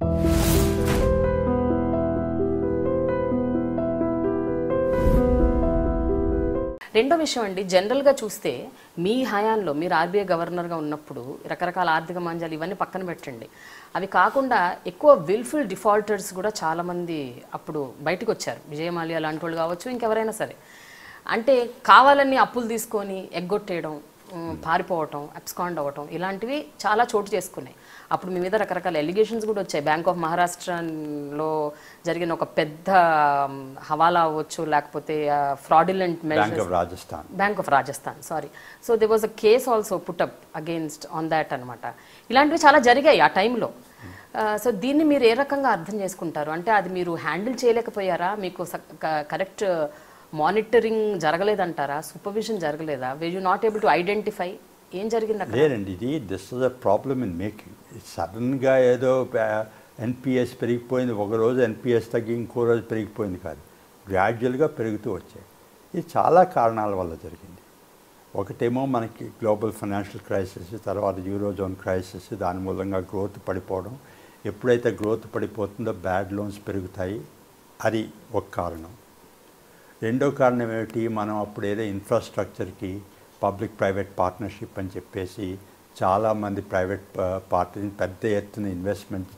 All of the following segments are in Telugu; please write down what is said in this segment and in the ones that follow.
రెండో విషయం అండి జనరల్గా చూస్తే మీ హయాంలో మీరు ఆర్బీఐ గవర్నర్గా ఉన్నప్పుడు రకరకాల ఆర్థిక మాంజాలు ఇవన్నీ పక్కన పెట్టండి అవి కాకుండా ఎక్కువ విల్ఫుల్ డిఫాల్టర్స్ కూడా చాలామంది అప్పుడు బయటకు వచ్చారు విజయమాల్య లాంటి వాళ్ళు కావచ్చు ఇంకెవరైనా సరే అంటే కావాలని అప్పులు తీసుకొని ఎగ్గొట్టేయడం ఉమ్, పారిపోవటం అబ్స్కాండ్ అవ్వటం ఇలాంటివి చాలా చోటు చేసుకున్నాయి అప్పుడు మీ మీద రకరకాల ఎలిగేషన్స్ కూడా వచ్చాయి బ్యాంక్ ఆఫ్ మహారాష్ట్రలో జరిగిన ఒక పెద్ద ఉమ్, హవాలా అవ్వచ్చు లేకపోతే fraudulent bank of Rajasthan bank of Rajasthan sorry so they was a case also put up against on that అనమాట ఇలాంటివి చాలా జరిగాయి ఆ టైంలో సో దీన్ని మీరు ఏ రకంగా అర్థం చేసుకుంటారు అంటే అది మీరు హ్యాండిల్ చేయలేకపోయారా మీకు కరెక్ట్ మానిటరింగ్ జరగలేదంటారా సూపర్విజన్ జరగలేదా were you not able to identify ఏం జరిగింది అక్కడ లేదండి ఇది this is a problem in making సడన్గా ఏదో ఎన్పిఎస్ పెరిగిపోయింది ఒక రోజు ఎన్పిఎస్ తగ్గి ఇంకో రోజు పెరిగిపోయింది కాదు గ్రాడ్యువల్గా పెరుగుతూ వచ్చాయి ఇది చాలా కారణాల వల్ల జరిగింది ఒకటేమో మనకి గ్లోబల్ ఫైనాన్షియల్ క్రైసిస్ తర్వాత యూరోజోన్ క్రైసిస్ దాని మూలంగా గ్రోత్ పడిపోవడం ఎప్పుడైతే గ్రోత్ పడిపోతుందో బ్యాడ్ లోన్స్ పెరుగుతాయి అది ఒక కారణం రెండో కారణం ఏమిటి మనం అప్పుడు ఏదో ఇన్ఫ్రాస్ట్రక్చర్కి పబ్లిక్ ప్రైవేట్ పార్ట్నర్షిప్ అని చెప్పేసి చాలామంది ప్రైవేట్ పార్టీ పెద్ద ఎత్తున ఇన్వెస్ట్మెంట్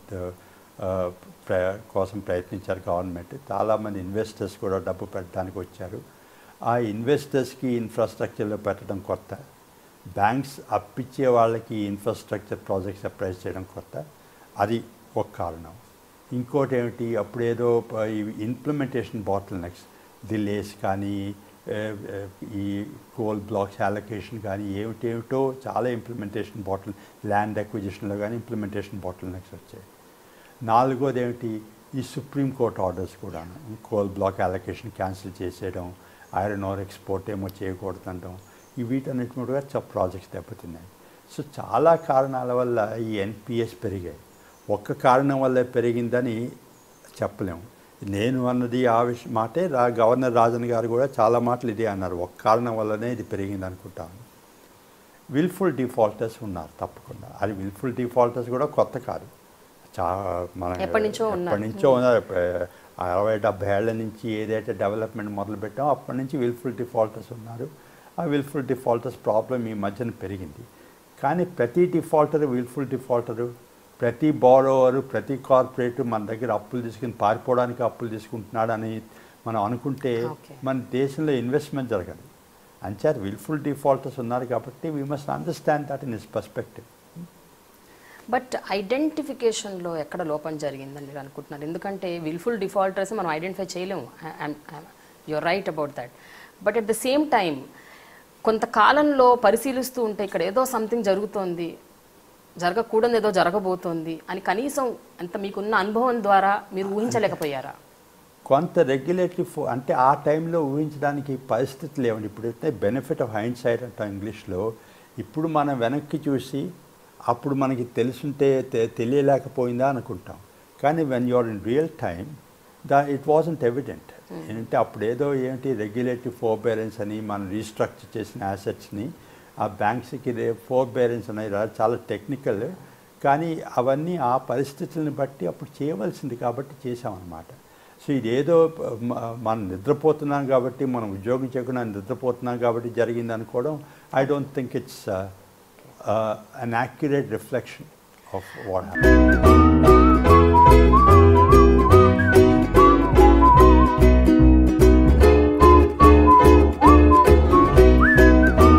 కోసం ప్రయత్నించారు గవర్నమెంట్ చాలామంది ఇన్వెస్టర్స్ కూడా డబ్బు పెట్టడానికి వచ్చారు ఆ ఇన్వెస్టర్స్కి ఇన్ఫ్రాస్ట్రక్చర్లో పెట్టడం కొత్త బ్యాంక్స్ అప్పిచ్చే వాళ్ళకి ఇన్ఫ్రాస్ట్రక్చర్ ప్రాజెక్ట్స్ అప్రైజ్ చేయడం కొత్త అది ఒక కారణం ఇంకోటి ఏమిటి అప్పుడేదో ప- ఈ ఇంప్లిమెంటేషన్ బాటిల్ నెక్స్ట్ డిలేస్ కానీ ఏ, ఏ, ఈ కోల్ బ్లాక్స్ అలొకేషన్ కానీ ఏమిటేమిటో చాలా ఇంప్లిమెంటేషన్ బాటిల్ ల్యాండ్ అక్విజిషన్లో కానీ ఇంప్లిమెంటేషన్ బాటిల్ నెక్స్ట్ వచ్చాయి నాలుగోది ఏమిటి ఈ సుప్రీం కోర్ట్ ఆర్డర్స్ కూడా కోల్ బ్లాక్ అలొకేషన్ క్యాన్సిల్ చేసేయడం ఐరన్ ఓర్ ఎక్స్పోర్ట్ ఏమో చేయకూడదంటాం ఈ వీటన్నిటి కూడా చాలా ప్రాజెక్ట్స్ దెబ్బతిన్నాయి సో చాలా కారణాల వల్ల ఈ ఎన్పిఎస్ పెరిగాయి ఒక్క కారణం వల్ల పెరిగిందని చెప్పలేము నేను అన్నది ఆ విషయం మాటే రా గవర్నర్ రాజన్ గారు కూడా చాలా మాటలు ఇదే అన్నారు ఒక్క కారణం వల్లనే ఇది పెరిగింది అనుకుంటాను విల్ఫుల్ డిఫాల్టర్స్ ఉన్నారు తప్పకుండా అది విల్ఫుల్ డిఫాల్టర్స్ కూడా కొత్త కాదు చా మన ఎప్పటి నుంచో ఉన్నారు. ఎప్పటి నుంచో ఉన్నారు ఎప్ప- అరవై డెబ్బై ఏళ్ల నుంచి ఏదైతే డెవలప్మెంట్ మొదలు పెట్టామో అప్పటి నుంచి విల్ఫుల్ డిఫాల్టర్స్ ఉన్నారు ఆ విల్ఫుల్ డిఫాల్టర్స్ ప్రాబ్లం ఈ మధ్యన పెరిగింది కానీ ప్రతి డిఫాల్టర్ విల్ఫుల్ డిఫాల్టరు ప్రతి బారోవరు ప్రతి కార్పొరేట్ మన దగ్గర అప్పులు తీసుకుని పారిపోవడానికి అప్పులు తీసుకుంటున్నాడు అని మనం అనుకుంటే Okay. మన దేశంలో ఇన్వెస్ట్మెంట్ జరగదు అంచారు విల్ఫుల్ డిఫాల్టర్స్ ఉన్నారు కాబట్టి we must understand that in his perspective but ఐడెంటిఫికేషన్లో ఎక్కడ లోపం జరిగిందని మీరు అనుకుంటున్నారు ఎందుకంటే విల్ఫుల్ డిఫాల్టర్స్ మనం ఐడెంటిఫై చేయలేము you're right about that but at the same time కొంతకాలంలో పరిశీలిస్తూ ఉంటే ఇక్కడ ఏదో సంథింగ్ జరుగుతోంది జరగకూడదు ఏదో జరగబోతోంది అని కనీసం అంత మీకున్న అనుభవం ద్వారా మీరు ఊహించలేకపోయారా కొంత రెగ్యులేటరీ ఫో అంటే ఆ టైంలో ఊహించడానికి పరిస్థితి లేవండి ఇప్పుడైతే బెనిఫిట్ ఆఫ్ హైండ్ సైడ్ అంటాం ఇంగ్లీష్లో ఇప్పుడు మనం వెనక్కి చూసి అప్పుడు మనకి తెలుసుంటే తె- తెలియలేకపోయిందా అనుకుంటాం కానీ when you're in real time that it wasn't evident ఏంటంటే అప్పుడు ఏదో ఏంటి రెగ్యులేటరీ ఫోర్బేరెన్స్ అని మనం రీస్ట్రక్చర్ చేసిన యాసెట్స్ని ఆ బ్యాంక్స్కి ఫోర్బేరెన్స్ అనేది రా- చాలా టెక్నికల్ కానీ అవన్నీ ఆ పరిస్థితులను బట్టి అప్పుడు చేయవలసింది కాబట్టి చేసామన్నమాట సో ఇదేదో మ- మనం నిద్రపోతున్నాం కాబట్టి మనం ఉద్యోగం చేయకుండా నిద్రపోతున్నాం కాబట్టి జరిగింది అనుకోవడం I don't think it's an accurate reflection of what happen